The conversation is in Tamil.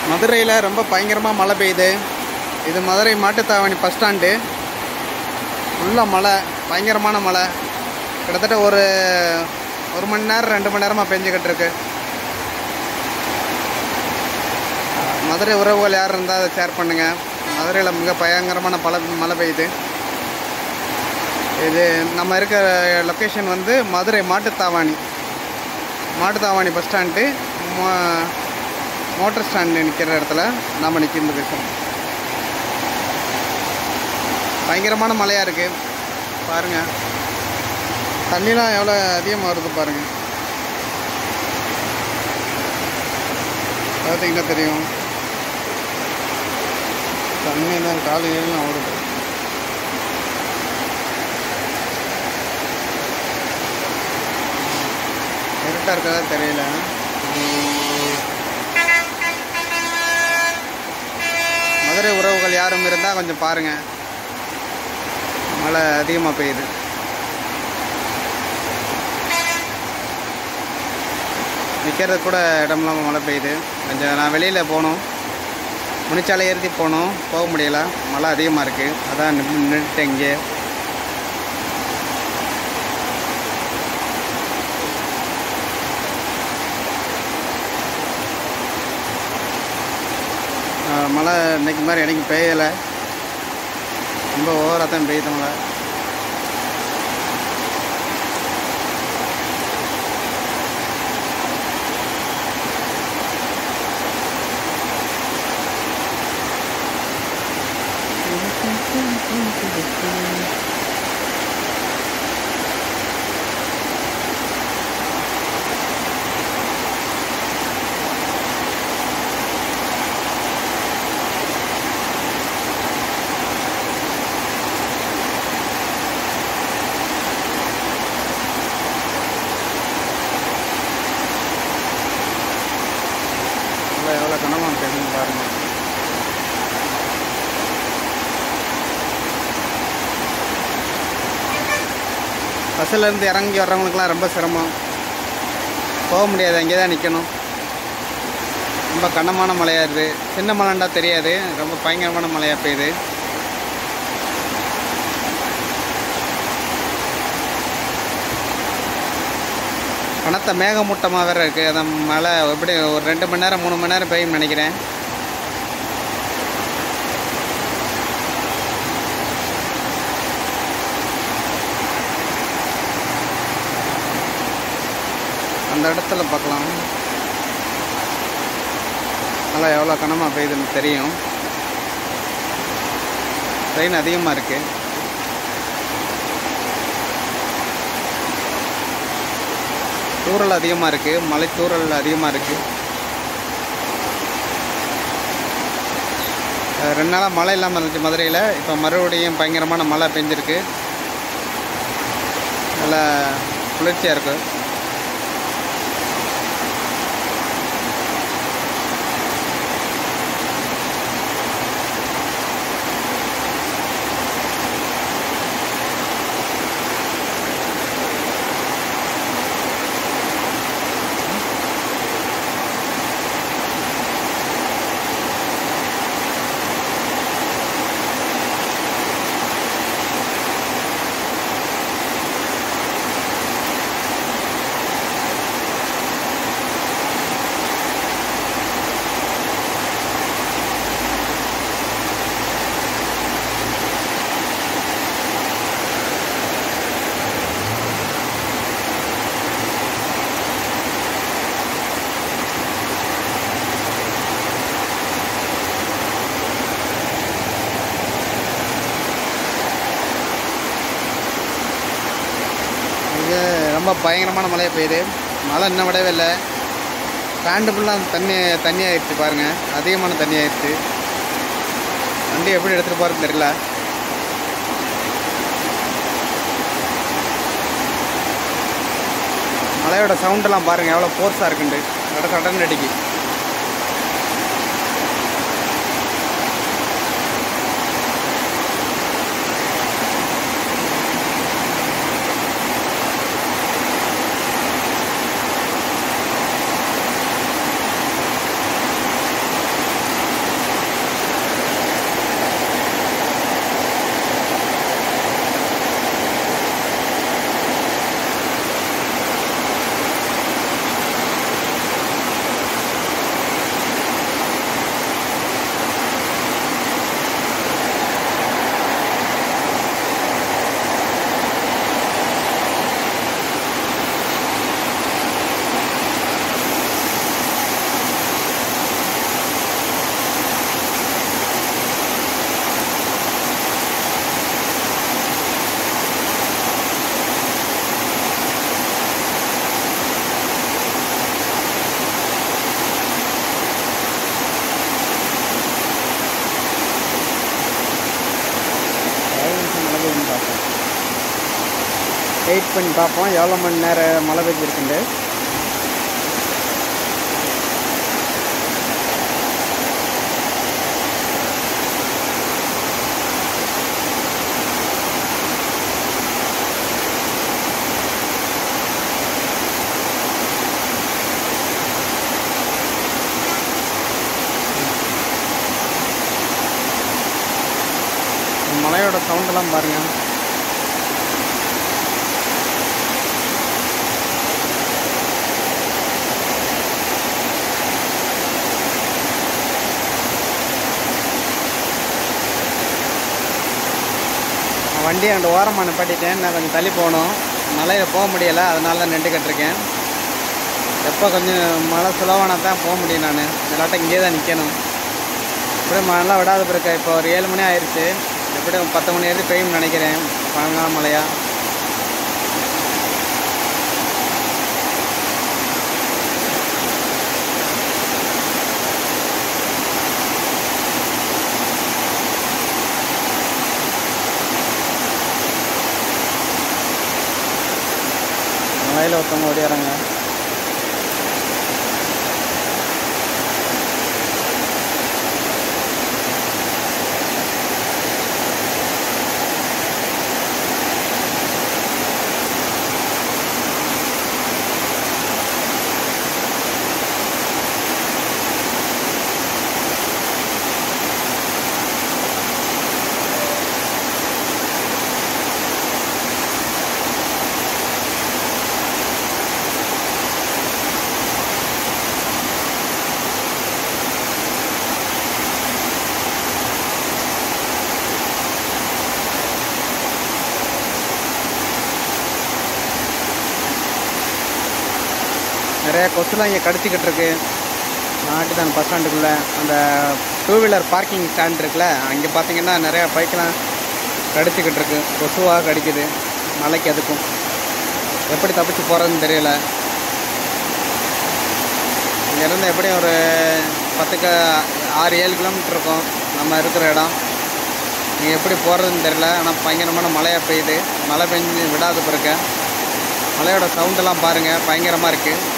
மதுரையில் ரொம்ப பயங்கரமாக மழை பெய்யுது இது மதுரை மாட்டுத்தாவணி பஸ் ஸ்டாண்டு ஃபுல்லாக மழை பயங்கரமான மழை கிட்டத்தட்ட ஒரு ஒரு மணி நேரம் ரெண்டு மணி நேரமாக பெஞ்சுக்கிட்டு இருக்கு மதுரை உறவுகள் யார் இருந்தால் அதை ஷேர் பண்ணுங்கள் மதுரையில் மிக பயங்கரமான பல மழை பெய்யுது இது நம்ம இருக்கிற லொக்கேஷன் வந்து மதுரை மாட்டுத்தாவாணி மாட்டுத்தாவாணி பஸ் ஸ்டாண்டு மோ- மோட்டர் ஸ்டாண்டு நிற்கிற இடத்துல நம்ம நிற்கிறது இருக்கோம் பயங்கரமான மழையாக இருக்குது பாருங்கள் தண்ணிலாம் எவ்வளோ அதிகமாக வருது பாருங்கள் பார்த்தீங்கன்னா தெரியும் தண்ணி தான் காலையிலாம் ஓடுது இருட்டாக இருக்கதா தெரியல மதுரை உறவுகள் யாரும் இருந்தால் கொஞ்சம் பாருங்கள் மழை அதிகமாக பெய்யுது நிற்கிறது கூட இடம் இல்லாமல் மழை பெய்யுது கொஞ்சம் நான் வெளியில் போகணும் முனிச்சாலை ஏற்றி போகணும் போக முடியல மழை அதிகமாக இருக்குது அதான் நின்னு- நின்னுட்டேன் இங்கே ஆஹ் மழை இன்னைக்கு மாதிரி எனக்கு பெய்யலை ரொம்ப ஓவராக தான் பெய்யுது மழை மழை எவ்வளோ கனமாக பெய்யுதுன்னு பாருங்கள் பஸ்ஸில் இருந்து இறங்கி வர்றவங்களுக்குலாம் ரொம்ப சிரமம் போக முடியாது அங்கே தான் நிற்கணும் ரொம்ப கனமான மழையாக இருக்குது சின்ன மழைண்டா தெரியாது ரொம்ப பயங்கரமான மழையாக பெய்யுது கனத்த மேகமூட்டமாக வேறு இருக்குது அந்த மழை எப்படி ஒரு ரெண்டு மணி நேரம் மூணு மணி நேரம் பெய்யும்னு நினைக்கிறேன் அந்த இடத்துல பார்க்கலாம் மழை எவ்வளோ கனமாக பெய்யுதுன்னு தெரியும் ட்ரெயின் அதிகமாக இருக்குது தூறல் அதிகமாக இருக்குது மலை தூறல் அதிகமாக இருக்குது ரெண்டு நாளாக மழை இல்லாமல் இருந்துச்சு மதுரையில் இப்போ மறுபடியும் பயங்கரமான மழை பெஞ்சிருக்கு நல்லா குளிர்ச்சியாக இருக்குது இங்கே ரொம்ப பயங்கரமான மழையை பெய்யுது மழை இன்னும் விடவே இல்லை ஸ்டாண்டு ஃபுல்லாக தண்ணி தண்ணி ஆயிடுச்சு பாருங்கள் அதிகமான தண்ணி ஆயிடுச்சு வண்டி எப்படி எடுத்துகிட்டு போகிறதுன்னு தெரியல மழையோட சவுண்டெல்லாம் பாருங்கள் எவ்வளோ ஃபோர்ஸாக இருக்குண்டு கட கடன் அடிக்கு வெயிட் பண்ணி பார்ப்போம் எவ்வளோ மணி நேரம் மழை பெஞ்சிருக்குண்டு மலையோட சவுண்டெல்லாம் பாருங்க வண்டி அங்கே ஓரமாக நிப்பாட்டிட்டேன் நான் கொஞ்சம் தள்ளி போகணும் மலையில் போக முடியலை அதனால தான் நின்றுக்கிட்டு இருக்கேன் எப்போ கொஞ்சம் மழை சுலவானா தான் போக முடியும் நான் இல்லாட்டம் இங்கே தான் நிற்கணும் இப்படி மழை விடாத பிறகு இப்போ ஒரு ஏழு மணி ஆயிடுச்சு எப்படி பத்து மணி வரைக்கும் பெய்யும்னு நினைக்கிறேன் பழங்கால மழையா மலையில் ஒருத்தவங்க ஓடியாராங்க நிறைய கொசுலாம் இங்கே கடிச்சிக்கிட்டு இருக்கு நாட்டுதான் பஸ் ஸ்டாண்டுக்குள்ளே அந்த டூ வீலர் பார்க்கிங் ஸ்டாண்ட் இருக்குல்ல அங்கே பார்த்தீங்கன்னா நிறையா பைக்கெலாம் கடிச்சிக்கிட்டு இருக்கு கொசுவாக கடிக்குது மலைக்கு அதுக்கும் எப்படி தப்பிச்சு போகிறதுன்னு தெரியல இங்கேருந்து எப்படியும் ஒரு பத்துக்கு ஆறு ஏழு கிலோமீட்டர் இருக்கும் நம்ம இருக்கிற இடம் நீ எப்படி போகிறதுன்னு தெரியல ஆனால் பயங்கரமான மழையாக பெய்யுது மழை பெஞ்சு விடாத பிறக்க மலையோட சவுண்டெல்லாம் பாருங்கள் பயங்கரமாக இருக்குது